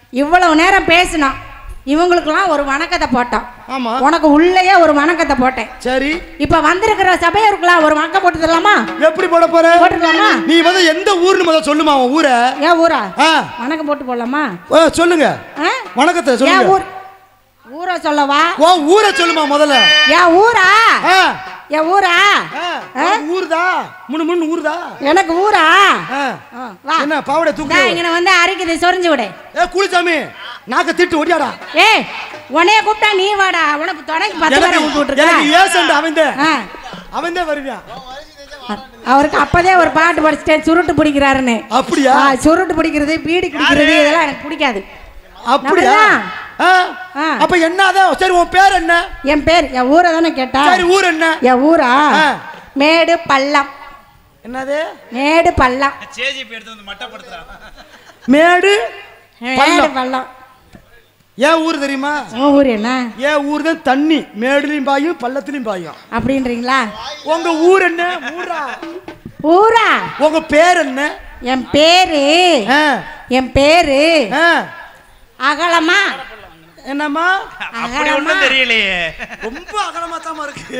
இவ்வளவு நேரம் பேசினோம் இவங்களுக்கெல்லாம் ஒரு வணக்கத்தை போட்டோம் ஆமா உனக்கு உள்ளேயே ஒரு வணக்கத்தை போட்டேன் சரி இப்ப வந்திருக்கிற சபையருக்குலாம் ஒரு வணக்கம் போட்டு தரலாமா எப்படி போட போற போட்டுக்கலாமா நீ வந்து எந்த ஊர்னு முதல்ல சொல்லுமா உன் ஊரை ஏன் ஊரா ஆ வணக்கம் போட்டு போடலாமா ஆ, சொல்லுங்க ஆ? வணக்கத்தை ஏன் சொல்லுங்க ஊர் ஊரை சொல்லவா உன் ஊரை சொல்லுமா முதல்ல ஏன் ஊரா ஆ என் ஊரா ஆ, உனக்கு ஊருதா முன்னு முன்னு ஊருதா எனக்கு ஊரா ஆ. ஆ, வா என்ன பாவடை இந்தா, தூக்கு இங்கன வந்து அரைக்குது சொரிஞ்சு விடு ஏ குளிச்சாமி நாக்க திட்டு ஒடியாடா ஏய் உன்னைய கூப்பிட்டா நீ வாடா உனக்கு துணைக்கு பத்து பேரை எனக்கு விட்டு எனக்கு விட்டுருக்க ஏசண்ட் அவன்தே ஆ. அவன்தே வருவியான் அவருக்கு அப்பதே ஒரு பாட்டு படிச்சிட்டேன் சுருட்டு பிடிக்கிறாருன்னு அப்படியா ஆ, சுருட்டு பிடிக்கிறது பீடி குடிக்கிறது இதெல்லாம் எனக்கு பிடிக்காது அப்படியா நம்மதான். ஆ. ஆ. அப்ப என்னதான் சரி உன் பேர் என்ன என் பேர் என் ஊரை தானே கேட்டா சரி ஊர் என்ன என் ஊரா ஆ. மேடு பள்ளம் என்னது மேடு பள்ளம் சேஜிபி எடுத்து வந்து மட்டப்படுத்துறான் மேடு மேடு பள்ளம். பள்ளம் ஏன் ஊர் தெரியுமா உன் ஊர் என்ன ஏன் ஊர் தான் தண்ணி மேடுலயும் பாயும் பள்ளத்துலயும் பாயும் அப்படின்றீங்களா உங்க ஊர் என்ன ஊரா ஊரா உங்க பேர் என்ன என் பேரு ஆ. என் பேரு ஆ. அகலமா என்னம்மா அப்படி ஒண்ணும் தெரியலையே ரொம்ப அகலமா தாமா இருக்கு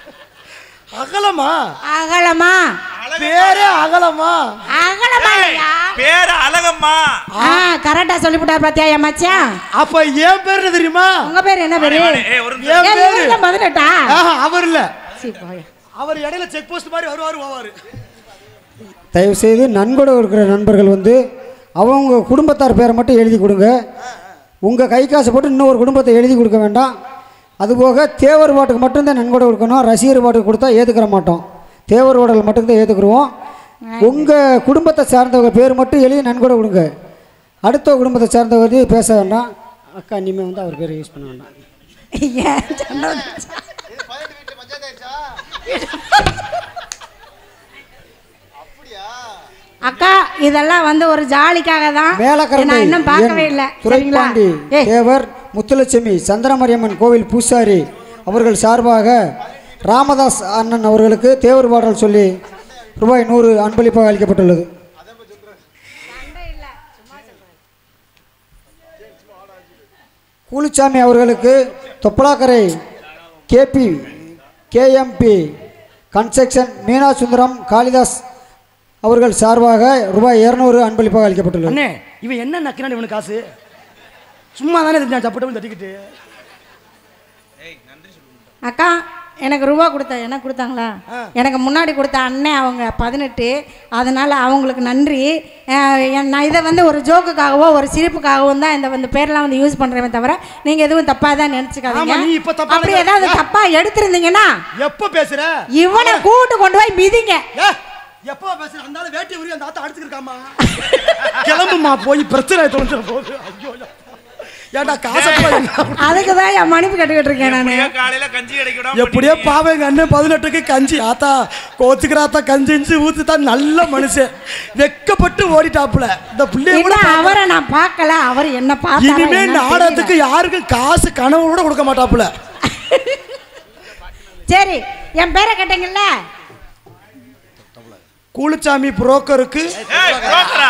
அகலமா அகலமா பேரே அகலமா அகலமா இல்லையா பேர் அழகம்மா ஆ கரெக்டா சொல்லிவிட்டார் பாத்தியா என் மச்சான் அப்ப என் பேர் என்ன தெரியுமா உங்க பேர் என்ன பேரு ஏய், ஒரு நிமிஷம். என் ஏன் பேரு ஊர்ல பதினெட்டா ஆஹா, அவர் இல்ல சீ, போய். அவர் இடையில செக் போஸ்ட் மாதிரி வருவாரு போவாரு தயவுசெய்து நன்கொடை இருக்கிற நண்பர்கள் வந்து அவங்க குடும்பத்தார் பேரை மட்டும் எழுதி கொடுங்க உங்கள் கை காசு போட்டு இன்னொரு குடும்பத்தை எழுதி கொடுக்க வேண்டாம் அதுபோக தேவர் பாட்டுக்கு மட்டும்தான் நன்கொடை கொடுக்கணும் ரசிகர் பாட்டுக்கு கொடுத்தா ஏற்றுக்கிற மாட்டோம் தேவர் பாடல் மட்டும்தான் ஏற்றுக்குருவோம் உங்கள் குடும்பத்தை சார்ந்தவங்க பேர் மட்டும் எழுதி நன்கொடை கொடுங்க அடுத்த குடும்பத்தை சார்ந்தவங்க பத்தி பேச வேண்டாம் அக்கா இனிமேல் வந்து அவர் பேர் யூஸ் பண்ண வேண்டாம் ஏன் சண்டை வந்துச்சா? அக்கா இதெல்லாம் வந்து ஒரு ஜாலிக்காக தான் மேலக்கரண்டை நான் இன்னும் பார்க்கவே என் இல்லை சரிங்களா துரைப்பாண்டி ஏய், தேவர் முத்துலட்சுமி சந்திரமரியம்மன் கோவில் பூசாரி அவர்கள் சார்பாக ராமதாஸ் அண்ணன் அவர்களுக்கு தேவர் பாடல் சொல்லி ரூபாய் நூறு அன்பளிப்பாக அளிக்கப்பட்டுள்ளது கூலிச்சாமி அவர்களுக்கு Thoppalakkarai KP KMP construction Meena Sundaram Kalidas அவர்கள் சார்பாக ரூபாய் இருநூறு அன்பளிப்பாக அளிக்கப்பட்டுள்ளது அண்ணே இவன் என்ன நக்கினான் இவனுக்கு காசு சும்மா தானே தெரிஞ்சான் சப்பட்டு தட்டிக்கிட்டு அக்கா எனக்கு ரூபா கொடுத்த எனக்கு கொடுத்தாங்களா எனக்கு முன்னாடி கொடுத்த அண்ணன் அவங்க பதினெட்டு அதனால அவங்களுக்கு நன்றி அஹ், என் நான் இதை வந்து ஒரு ஜோக்குக்காகவோ ஒரு சிரிப்புக்காகவும் தான் இந்த வந்து பேர்லாம் வந்து யூஸ் பண்ணுறேன் தவிர நீங்கள் எதுவும் தப்பாக தான் நினச்சிக்காதீங்க ஆமா, நீ இப்ப தப்பா அப்படி நினைக்க- ஏதாவது தப்பாக எடுத்திருந்தீங்கன்னா எப்ப பேசுற இவனை கூட்டு கொண்டு போய் மிதிங்க ஏ எப்போ பேசுற அந்த ஆளு வேட்டி உரி அந்த ஆத்த அடிச்சுக்கிருக்காமா கிளம்புமா போய் பிரச்சனை தொலைஞ்சிட போகுது ஐயோ ஏன்டா காசை போய் அதுக்கு தான் என் மன்னிப்பு கட்டுக்கிட்டு இருக்கேன் நான் எப்படியோ காலையில கஞ்சி கிடைக்க விடாம எப்படியோ பண்ணிட்டீங்க. பாவம் எங்க அண்ணன் பதினெட்டுக்கு கஞ்சி ஆத்தா கோச்சுக்கிறாத்தா கஞ்சி ஊத்து தான் நல்ல மனுஷன் வெக்கப்பட்டு ஓடிட்டாப்புல இந்த பிள்ளைய கூட இன்னும் அவரை நான் பார்க்கல அவர் என்ன பார்த்தாரா இனிமே என்னன்னு நாடகத்துக்கு தெரியல. யாருக்கும் காசு கனவு கூட கொடுக்க மாட்டாப்புல சரி என் பேரை கேட்டீங்கல்ல கூலிச்சாமி புரோக்கருக்கு ஏய், புரோக்கரா?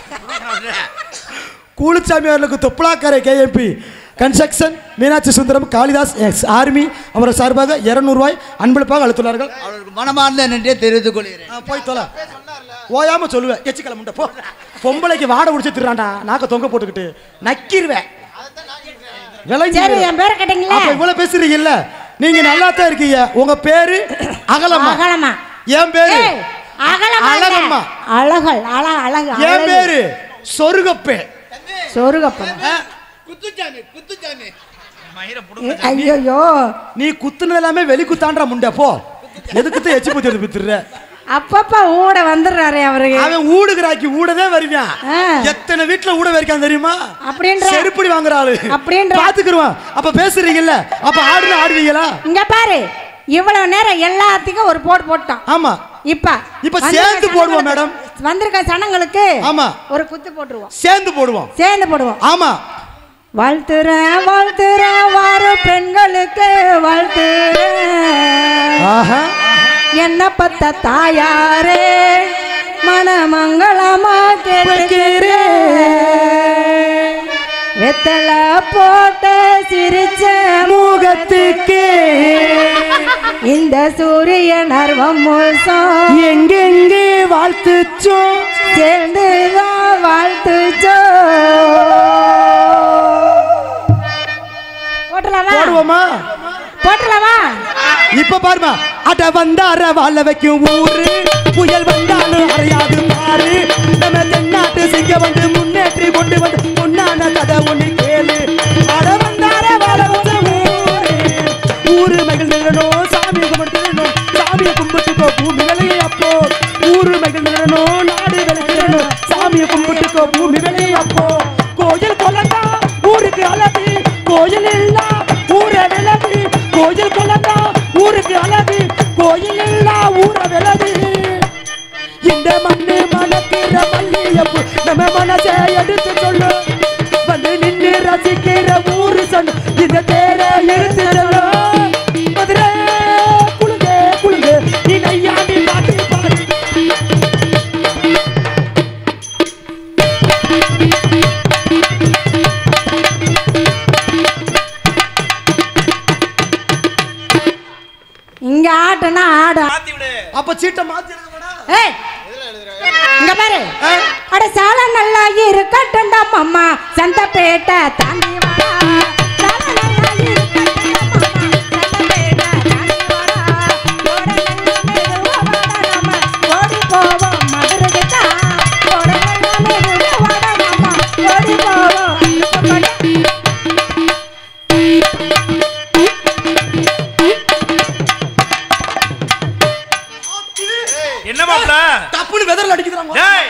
கூலிச்சாமி அவர்களுக்கு Thoppulakkarai KMP construction Meenakshi Sundaram Kalidas ex army அவரை சார்பாக இருநூறுவாய் அன்பளிப்பாக அளித்துள்ளார்கள் அவருக்கு மனமார்ந்த நன்றியை தெரிவித்துக் கொள்கிறேன் ஆ, போய் தொலை ஓயாம சொல்லுவேன் எச்சிக்கல முண்டை போ பொம்பளைக்கு வாடை குடிச்சு திருறான்டா நாக்க தொங்க போட்டுக்கிட்டு நக்கிருவேன் விளங்கி சரி என் பேரை கேட்டீங்களா அப்ப இவ்வளவு பேசுறீங்கல்ல நீங்க நல்லா தான் இருக்கீங்க உங்க பேரு அகலம்மா அகலமா என் பேரு ஏய், அகலமா இல்ல. அழகம்மா. அழகல் அழ அழகு என் அழகு. பேரு சொருகப்பே சொருகப்பன் குத்துச்சாமி குத்துச்சாமி மயிரை புடுங்க. ஐயோ நீ குத்துனது எல்லாமே வெளி குத்தான்றா முண்டை போ எதுக்கு தான் எச்சி பத்தி எடுத்து வித்துற அப்பப்ப ஊட வந்துடுறாரு அவருக்கு அவன் ஊடுகிறாக்கி ஊடவே வருவான் ஆ. எத்தனை வீட்டுல ஊட வரைக்கான் தெரியுமா அப்படின்ற செருப்படி வாங்குற ஆளு அப்படின்ற பாத்துக்கிருவான் அப்ப பேசுறீங்கல்ல அப்ப ஆடுன ஆடுவீங்களா இங்க பாரு இவ்வளவு நேரம் எல்லாத்துக்கும் ஒரு போட்டு போட்டோம் ஆமா இப்ப இப்ப வந்திருக்க சேர்ந்து போடுவோம், சனங்களுக்கு- வந்திருக்க சனங்களுக்கு ஆமா ஒரு குத்து போட்டுருவோம் சேர்ந்து போடுவோம் சேர்ந்து போடுவோம் ஆமா வாழ்த்துறேன் வாழ்த்துறேன் வார பெண்களுக்கு வாழ்த்துறேன் ஆஹா என்ன பத்த தாயாரே மனமங்களமா கேட்கிறேன் வெத்தல போட்ட சிரிச்ச முகத்துக்கு இந்த சூரிய நர்வம் முழுசும் எங்கெங்கே வாழ்த்துச்சோ சேர்ந்துதான் வாழ்த்துச்சோ போட்டலாமா போடுவோமா போட்டலாமா இப்ப பாருமா அட வந்தார வாழ வைக்கும் ஊரு புயல் வந்தாலும் அறியாது பாரு நம்ம தென்னாட்டு சிங்க வந்து முன்னேற்றி கொண்டு வந்து பொன்னான கதை ஒண்ணு கேளு அட வந்தார வாழ வச்ச ஊரு ஊரு மகிழ்ந்திடணும் சாமி கும்பிட்டுடணும் சாமியை கும்பிட்டுக்கோ பூமி விலையை அப்போ ஊரு மகிழ்ந்திடணும் நாடு விளைச்சிடணும் சாமியை கும்பிட்டுக்கோ பூமி விலையை அப்போ கோயில் கொல்லண்டா ஊருக்கு அழகு கோயில் இல்லா ஊரை விலகு கோயில் கொல்லண்டா ஊருக்கு அழகு கோயில் இல்லா ஊரை விலகு இந்த மண்ணு மணக்கிற மல்லியப்பு நம்ம மனசை எடுத்து சொல்லு வந்து நின்று ரசிக்கிற ஊரு சொன்ன இந்த தேர எடுத்து சொல்லு மதுரை குழுங்க குழுங்க நீ நையாண்டி பாட்டு பாடு இங்க ஆட்டனா ஆடும் மாத்தி விடு அப்ப சீட்டை மாத்தி எழுதுவாடா ஏய் இங்க பாரு அட சால நல்லா இருக்கட்டும்டா மாமா சந்தப்பேட்டை தாண்டி வாடா சால நல்லா இருக்கட்டும்டா மாமா சந்தப்பேட்டை தாண்டி வாடா ஓட நல்ல மெதுவா வாடா நம்ம ஓடி போவோம் மதுரைக்கு தான் ஓட நல்ல மெதுவா வாடா நம்ம ஓடி போவோம் போடு. என்ன மாப்ள தப்புன்னு வெதர்ல அடிக்கிறாங்க டேய்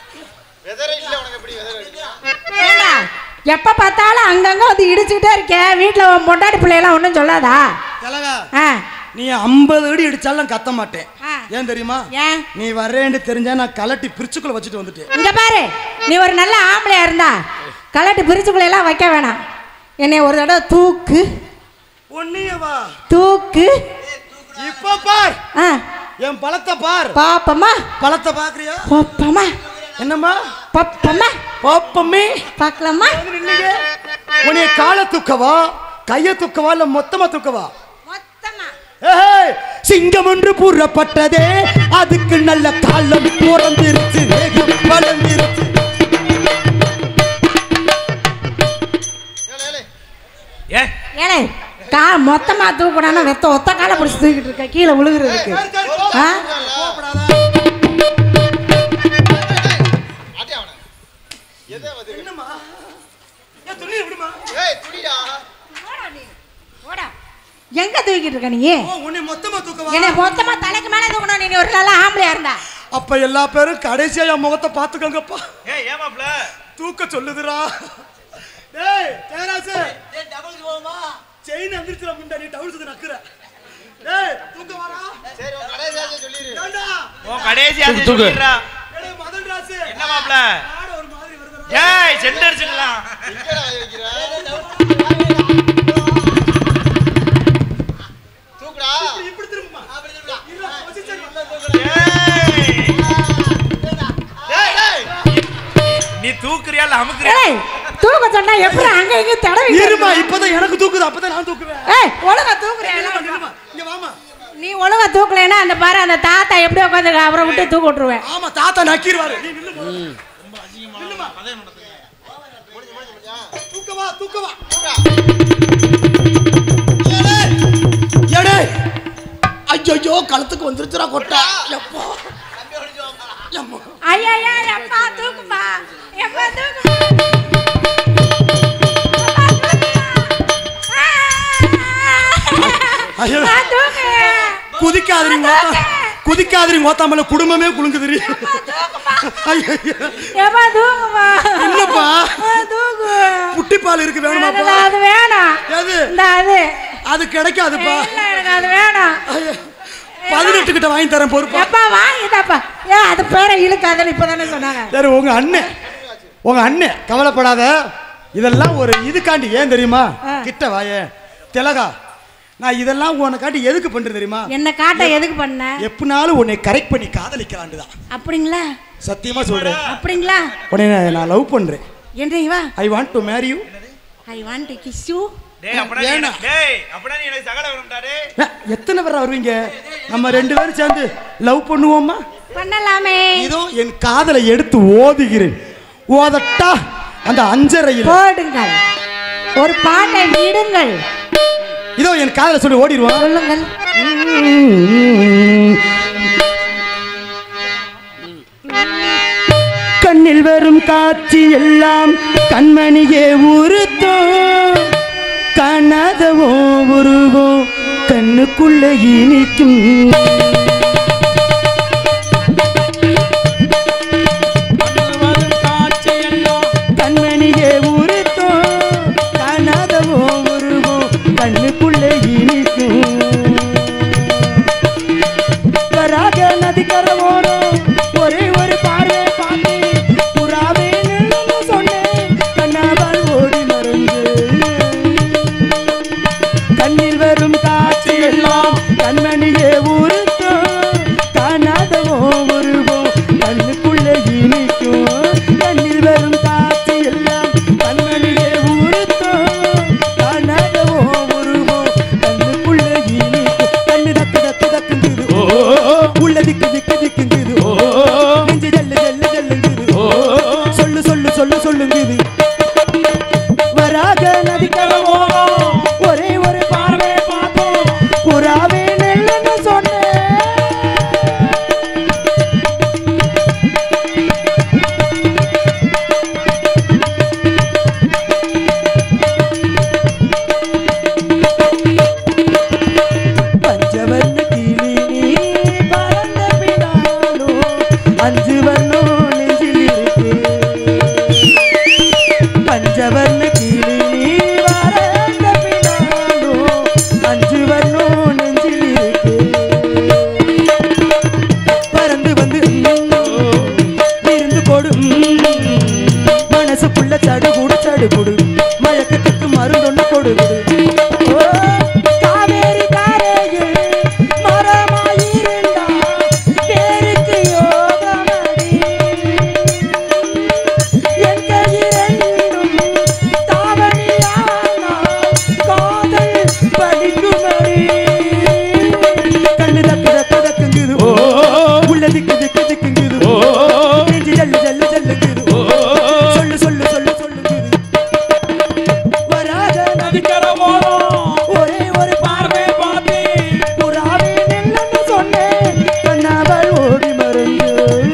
ஏண்டா, எப்ப பார்த்தாலும் அங்கங்க வந்து இடிச்சுக்கிட்டே இருக்கேன் வீட்டுல உன் பொண்டாடி பிள்ளையெல்லாம் ஒன்றும் சொல்லாதா திலகா ஆ நீ ஐம்பது அடி அடிச்சாலும் கத்த மாட்டேன் ஆ. ஏன் தெரியுமா ஏன் நீ வர்றேன்னு தெரிஞ்சா நான் கலட்டி பிரிச்சுக்குள்ள வச்சுட்டு வந்துட்டேன் இங்க பாரு நீ ஒரு நல்ல ஆம்பளையா இருந்தா கலட்டு பிரிச்சுக்குள்ள எல்லாம் வைக்க வேணாம் என்னை ஒரு தடவை தூக்கு ஒன்னியவா தூக்கு இப்ப பார் ஆ என் பழத்தை பார் பாப்பமா பழத்தை பாக்குறியா பாப்பமா என்னம்மா பாப்பமா பாப்பமே பார்க்கலாமா நின்னீங்க உன்னைய காலை தூக்கவா கைய தூக்கவா இல்ல மொத்தமா தூக்கவா மொத்தமா ஏய், சிங்கம் ஒன்று கூறப்பட்டதே அதுக்கு நல்ல காலம் பிறந்திருச்சு வேகம் வளர்ந்திருச்சு ஏ ஏலே கா மொத்தமா தூக்கணும்னா வெத்த ஒத்த காலை பிடிச்சி தூக்கிட்டு இருக்க கீழே விழுகுறதுக்கு ஆ என்னம்மா ஏன் துணியை விடுமா ஓடா எங்க தூக்கிட்டு இருக்க நீ ஓ உன்னை மொத்தமா தூக்கவா என்னை மொத்தமா தலைக்கு மேல தூக்கணும் நீ ஒரு நல்ல ஆம்பளையா இருந்தா அப்ப எல்லா பேரும் கடைசியா என் முகத்தை பாத்துக்கோங்கப்பா ஏய் ஏன் மாப்ள தூக்க சொல்லுதுடா டேய் தேராசு செயின் அந்திரிச்சுல முண்டா நீ டவுல்ஸ் நக்குற டேய் தூக்க வாடா ஏண்டா உன் கடைசி ஆசை தூக்கு. சொல்லிடுறா டேய் மதன் ராசு என்ன மாப்ள ஆட ஒரு மாதிரி வருதுடா ஏய் சென்ட் அடிச்சிடலாம் இப்படி திரும்புமா இல்ல பொசிஷன் ஏய் நீ தூக்குறியா இல்ல அமுக்குறியா ஏய் தூக்க சொன்னா எப்படி அங்க இங்க தடவி இருமா இப்பதான் எனக்கு தூக்குது அப்பதான் நான் தூக்குவேன் ஏய் ஒழுங்கா தூக்குறியா நில்லுமா, நில்லுமா. இங்க வாமா நீ ஒழுங்கா தூக்கலைன்னா அந்த பாரு அந்த தாத்தா எப்படி உட்காந்து அவரை விட்டு தூக்க விட்டுருவேன் ஆமா தாத்தா நக்கிடுவாரு நீ நில்லு முதல்ல. நில்லுமா. தூக்கவா தூக்கவா எடே ஐயோ கழுத்துக்கு வந்துருச்சுடா கொட்டா எப்பா எம்மா. ஐயா ஐயா எப்பா தூக்குப்பா எப்பா தூக்கு ஐயோ. தூக்கு குதிக்காதீங்க ஓத்தா குதிக்காதீங்க ஓத்தாமல குடும்பமே குலுங்குதுரி ஐயோ எப்பா தூக்குப்பா இல்லப்பா தூக்கு புட்டிப்பால் இருக்கு வேணுமாப்பா எனக்கு அது வேணாம் எது இந்த அது அது கிடைக்காதுப்பா இல்ல எனக்கு அது வேணாம் ஐயோ. பதினெட்டு கிட்ட வாங்கி தரேன் பொறுப்பா எப்பா வாங்கிதாப்பா ஏன் அது பேரை இழுக்காதன்னு இப்பதானே சொன்னாங்க சரி உங்க அண்ணன் உங்க அண்ணன் கவலைப்படாத இதெல்லாம் ஒரு இதுக்காண்டி ஏன் தெரியுமா ஆ. கிட்ட வாயே திலகா நான் இதெல்லாம் உனக்காண்டி எதுக்கு பண்றேன் தெரியுமா என்ன காட்ட எதுக்கு பண்ண எப்படினாலும் உன்னை கரெக்ட் பண்ணி காதலிக்கலான்னு தான் அப்படிங்களா சத்தியமா சொல்றேன் அப்படிங்களா உன்னை நான் லவ் பண்றேன் என்றைவா I want to marry you I want to kiss you டேய் அப்படா நீ எனக்கு- டேய் அப்படா நீ எனக்கு சகல வரும்டா டேய் ஏ, எத்தனை பேர் வருவீங்க நம்ம ரெண்டு பேரும் சேர்ந்து லவ் பண்ணுவோமா பண்ணலாமே இதோ என் காதலை எடுத்து ஓதுகிறேன் ஓதட்டா அந்த அஞ்சரையில் போடுங்கள் ஒரு பாட்டை விடுங்கள் இதோ என் காதலை சொல்லி ஓடிடுவான் சொல்லுங்கள் கண்ணில் வரும் காட்சி எல்லாம் கண்மணியே உறுத்தும் காணாதவோ உருவோ கண்ணுக்குள்ள இனிக்கும் கண்மணியே உறுத்தும் காணாதவோ உருவோ கண்ணுக்குள்ள இனிக்கும் வராக நதிக்கர ஓடும் ஒரே ஒரு பார்வை பார்த்து புறாவே நின்னு சொன்னேன் கண்ணாவால் ஓடி மறைந்து கண்ணில் வரும் காட்சி எல்லாம் கண்மணியே உறுத்தும் காணாதவோ உருவம் கண்ணுக்குள்ள இனிக்கும் கண்ணில் வரும் காட்சி எல்லாம் கண்மணியே உறுத்தும் காணாதவோ உருவம் கண்ணுக்குள்ள இனிக்கும் கண்ணு தக்கு தக்கு தக்குங்குது உள்ள திக்கு திக்கு திக்குங்குது நெஞ்சு ஜல்லு ஜல்லு ஜல்லுங்குது சொல்லு சொல்லு சொல்லு சொல்லுங்குது வராக நதிக்கரவோ ஒரே ஒரு பார்வை பார்த்தோம் புறாவே நெல்லுன்னு சொன்னேன் பஞ்சவர்ண கிளி நீ பறந்த பின்னாலும் அஞ்சு வர்ணம் நெஞ்சில் இருக்கு பஞ்சவர்ண கிளி நீ பறந்த பின்னாலும் அஞ்சு வர்ணம் நெஞ்சில் இருக்கு பறந்து வந்து இருந்து கொடு மனசுக்குள்ள சடுகுடு சடுகுடு மயக்கத்துக்கு மருந்தொன்னு கொடு கொடு. ஓ, காவேரி காரையில் மரமாயிருந்தா பேருக்கு யோகமடி. என் கையிரண்டும் தாவணியானால் காதல் பலிக்குமடி. கண்ணு தக்கு தக்கு தக்குங்குது. உள்ள திக்கு திக்கு திக்குங்குது. நெஞ்சு ஜல்லு ஜல்லு ஜல்லுங்குது. சொல்லு சொல்லு சொல்லு சொல்லுங்குது. வராத நதிக்கர ஓரம் ஒரே ஒரு பார்வை பார்த்தேன் புறாவே நில்லுன்னு சொன்னேன் கண்ணாவல் ஓடி மறைந்து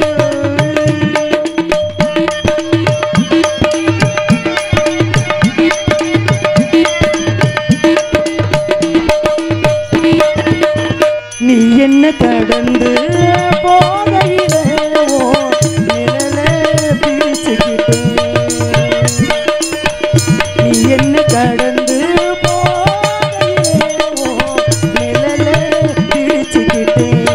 நீ என்ன கடந்து போகையிலே உன் நிழலை பிரிச்சுக்கிட்டேன் நீ என்ன கடந்து போகையிலே உன் நிழலை பிரிச்சுக்கிட்டேன்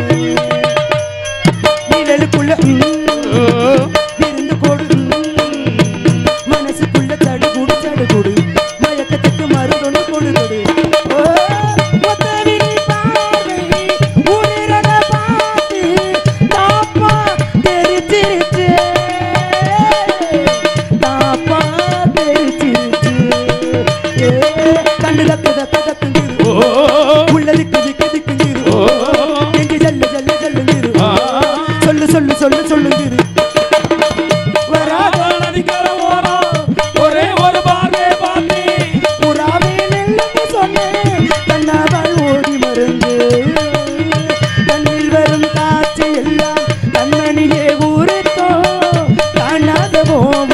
நிழலுக்குள்ள ம், இருந்து கொடு ம், மனசுக்குள்ள தடுகுடு தடுகுடு மயக்கத்துக்கு மருந்தொன்னு கொடு கொடு ஓ, ஒத்தவிழி பார்வை, உயிரத பார்த்து தாப்பா தெரிச்சிருச்சு. தாப்பா தெரிச்சிருச்சு. ஏ, கண்ணு தக்கு தக்கு தக்குங்குது. உள்ள திக்கு திக்கு திக்குங்குது. நெஞ்சு ஜல்லு ஜல்லு ஜல்லுங்குது. சொல்லு சொல்லு சொல்லு சொல்லுங்குது வராத நதிக்கர ஓரம் ஒரே ஒரு பார்வை பார்த்தேன் புறாவே நெல்லுன்னு சொன்னேன் கண்ணாவால் ஓடி மறைந்து கண்ணில் வரும் காட்சி எல்லாம் கண்மணியே ஊருத்தோ காணாதவோ